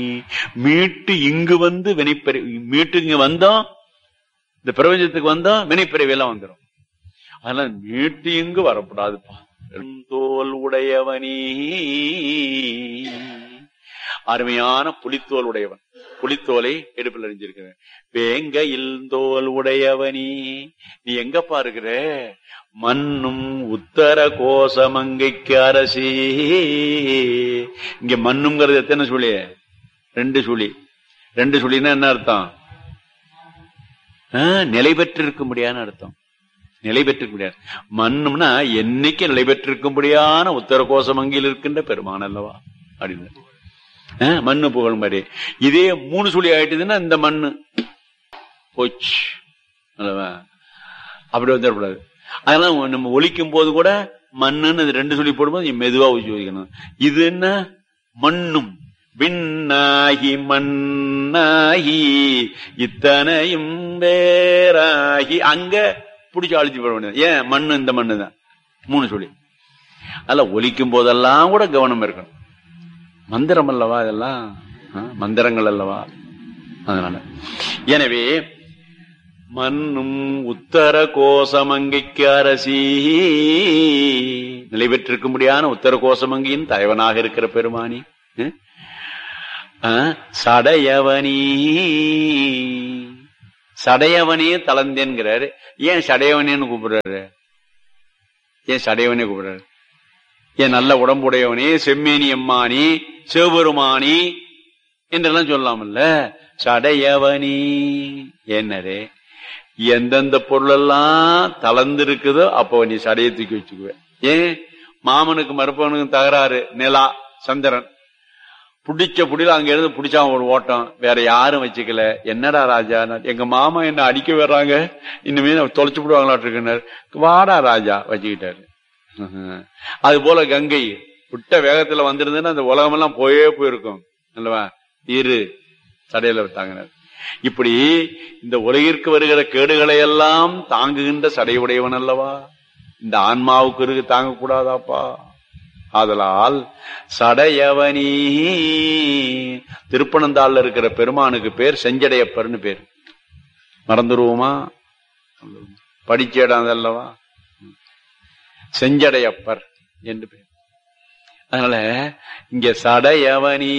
மீட்டு இங்கு வந்து வினைப்பிறவி மீட்டு இங்க வந்தோம் இந்த பிரபஞ்சத்துக்கு வந்தோம் வினைப்பிறவி எல்லாம் வந்துடும் அதனால மீட்டு இங்கு வரக்கூடாதுப்பா தோல் உடையவனே அருமையான புலித்தோல் உடையவன் புலித்தோலை எடுப்பில் அறிஞ்சிருக்கிறேன் வேங்கையில் தோல் உடையவனே நீ எங்கப்பா இருக்கிற மண்ணும் உத்தர கோசமங்கைக்கு அரசி இங்க மண்ணுங்கிறது எத்தனை சுழி ரெண்டு சுழி ரெண்டு சுழின்னா என்ன அர்த்தம் ஆ, நிலை பெற்றிருக்கும்படியான அர்த்தம் நிலை பெற்றிருக்க மண்ணும்னா என்னைக்கு நிலை பெற்றிருக்கும்படியான உத்தர கோசமங்கில் இருக்கின்ற பெருமான் அல்லவா அப்படின்னு ஆ, மண்ணு புகழ் மாதிரி இதே மூணு சுழி ஆயிட்டுதுன்னா இந்த மண்ணு போச்சு அல்லவா அப்படி வந்துடக்கூடாது அதனால நம்ம ஒலிக்கும் போது கூட மண்ணுன்னு இது ரெண்டு சொல்லி போடும்போது நீ மெதுவா உபயோகிக்கணும் இது என்ன மண்ணும் விண்ணாகி மண்ணாகி இத்தனையும் வேறாகி அங்க பிடிச்சு அழிச்சு போட வேண்டியது ஏன் மண்ணு இந்த மண்ணு தான் மூணு சொல்லி அதுல ஒலிக்கும் போதெல்லாம் கூட கவனம் இருக்கணும் மந்திரம் அல்லவா இதெல்லாம் ஆ, மந்திரங்கள் அல்லவா அதனால எனவே மண்ணும் உத்தர கோசமங்கைக்கு அரசி நிலை பெற்றிருக்கும்படியான உத்தர கோசமங்கியின் தலைவனாக இருக்கிற பெருமானி ம்? ஆ, சடையவனி சடையவனே தளந்தேன்கிறாரு ஏன் சடையவனேன்னு கூப்பிடுறாரு ஏன் சடையவனே கூப்பிடுறாரு ஏன் நல்ல உடம்புடையவனே செம்மேனி அம்மானி சிவபெருமானி என்றெல்லாம் சொல்லலாம்ல சடையவனி என்னரே எந்தெந்த பொருளெல்லாம் தளர்ந்து இருக்குதோ அப்போ நீ சடையை தூக்கி வச்சுக்குவ ஏன் மாமனுக்கு மருப்பவனுக்கு தகராறு நிலா சந்திரன் புடிச்ச புடியில அங்க இருந்து புடிச்சான் ஒரு ஓட்டம் வேற யாரும் வச்சுக்கல என்னடா ராஜா எங்க மாமா என்ன அடிக்க வர்றாங்க இனிமே தொலைச்சு விடுவாங்களாட்டிருக்கிறார் வாடா ராஜா வச்சுக்கிட்டாரு ம்ஹும். அது போல கங்கை விட்ட வேகத்துல வந்திருந்ததுன்னா அந்த உலகமெல்லாம் போயே போயிருக்கும் அல்லவா இரு சடையில தாங்கினார் இப்படி இந்த உலகிற்கு வருகிற கேடுகளை எல்லாம் தாங்குகின்ற சடையுடையவன் அல்லவா இந்த ஆன்மாவுக்கு இருக்கு தாங்க கூடாதாப்பா ஆதலால் சடையவனி திருப்பனந்தாள்ல இருக்கிற பெருமானுக்கு பேர் செஞ்சடையப்பர்னு பேர் மறந்துருவோமா படிச்ச இடம் அதல்லவா செஞ்சடையப்பர் என்று பேர் அதனால இங்க சடையவனி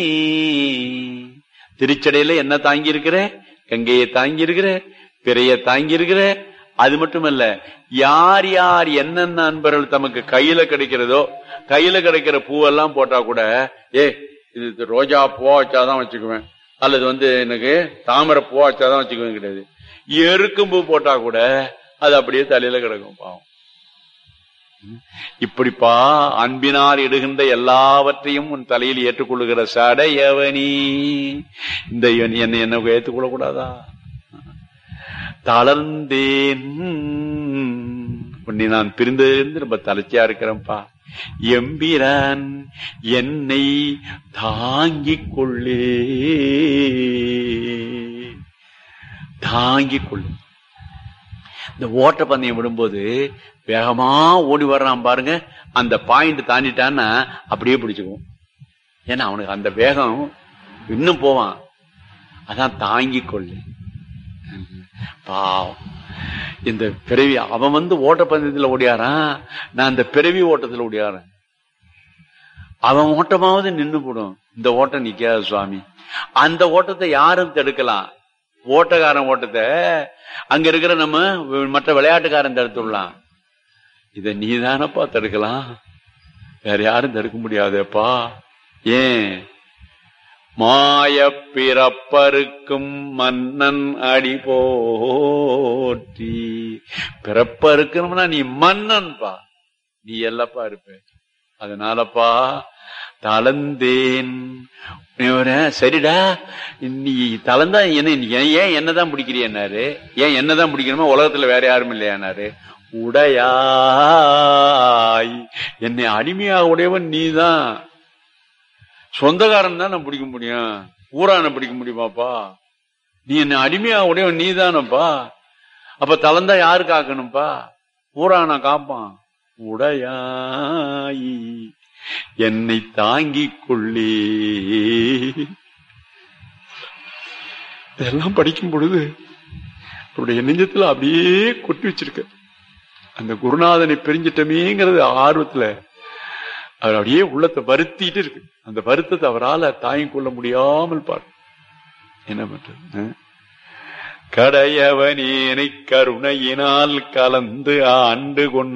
திருச்சடையில என்ன தாங்கி இருக்கிற கங்கையை தாங்கி இருக்கிற பிறைய தாங்கி இருக்கிற அது மட்டுமல்ல யார் யார் என்னென்ன அன்பர்கள் தமக்கு கையில கிடைக்கிறதோ கையில கிடைக்கிற பூவெல்லாம் போட்டா கூட ஏ இது ரோஜா பூவா வச்சாதான் வச்சுக்குவேன் அல்லது வந்து எனக்கு தாமரை பூவா வச்சாதான் வச்சுக்குவேன் கிடையாது எருக்கும் பூ போட்டா கூட அது அப்படியே தலையில கிடக்கும் பாவம் இப்படிப்பா அன்பினால் இடுகின்ற எல்லாவற்றையும் உன் தலையில் ஏற்றுக்கொள்ளுகிற சடையவனி இந்த இவன் என்னை என்ன ஏற்றுக்கொள்ள கூடாதா தளர்ந்தேன் உன்னை நான் பிரிந்திருந்து ரொம்ப தலைச்சியா இருக்கிறேன்ப்பா எம்பிரான் என்னை தாங்கிக் கொள்ளே தாங்கிக் கொள்ளு இந்த ஓட்ட பந்தயம் விடும்போது வேகமா ஓடி வர்றான் பாருங்க அந்த பாயிண்ட் தாண்டிட்டான்னா அப்படியே பிடிச்சுக்குவோம் ஏன்னா அவனுக்கு அந்த வேகம் இன்னும் போவான் அதான் தாங்கிக் கொள்ளு பாவம் இந்த பிறவி அவன் வந்து ஓட்டப்பந்தயத்துல ஓடியாரான் நான் இந்த பிறவி ஓட்டத்துல ஓடியாரன் அவன் ஓட்டமாவது நின்னு போடும் இந்த ஓட்டம் நிக்காது சுவாமி அந்த ஓட்டத்தை யாரும் தடுக்கலாம் ஓட்டக்காரன் ஓட்டத்தை அங்க இருக்கிற நம்ம மற்ற விளையாட்டுக்காரன் தடுத்துடலாம் இத நீதானப்பா தடுக்கலாம் வேற யாரும் தடுக்க முடியாதேப்பா ஏன் மாய பிறப்பருக்கும் மன்னன் அடி போற்றி பிறப்பருக்கணும்னா நீ மன்னன்பா நீ எல்லாப்பா இருப்ப அதனாலப்பா தளர்ந்தேன் நீ ஒரு, சரிடா நீ தளர்ந்தா என்ன நீ ஏன் ஏன் என்னதான் பிடிக்கிறியன்னாரு ஏன் என்னதான் பிடிக்கணுமா உலகத்துல வேற யாரும் இல்லையானாரு உடையாய் என்னை அடிமையாக உடையவன் நீதான் சொந்தக்காரன் தான் நான் பிடிக்க முடியும் ஊரான பிடிக்க முடியுமாப்பா நீ என்ன அடிமையா உடையவன் நீ தானப்பா அப்ப தளர்ந்தா யாரு காக்கணும்ப்பா ஊரான காப்பான் உடையாய் என்னை தாங்கிக் கொள்ளே இதெல்லாம் படிக்கும் பொழுது அவருடைய நெஞ்சத்துல அப்படியே கொட்டி வச்சிருக்க அந்த குருநாதனை பிரிஞ்சிட்டமேங்கிறது ஆர்வத்துல அவர் அப்படியே உள்ளத்தை வருத்திட்டு இருக்கு அந்த வருத்தத்தை அவரால் தாங்கிக் கொள்ள முடியாமல் பாரு என்ன பண்றது ஆ? கடையவனேனை கருணையினால் கலந்து ஆண்டு கொண்ட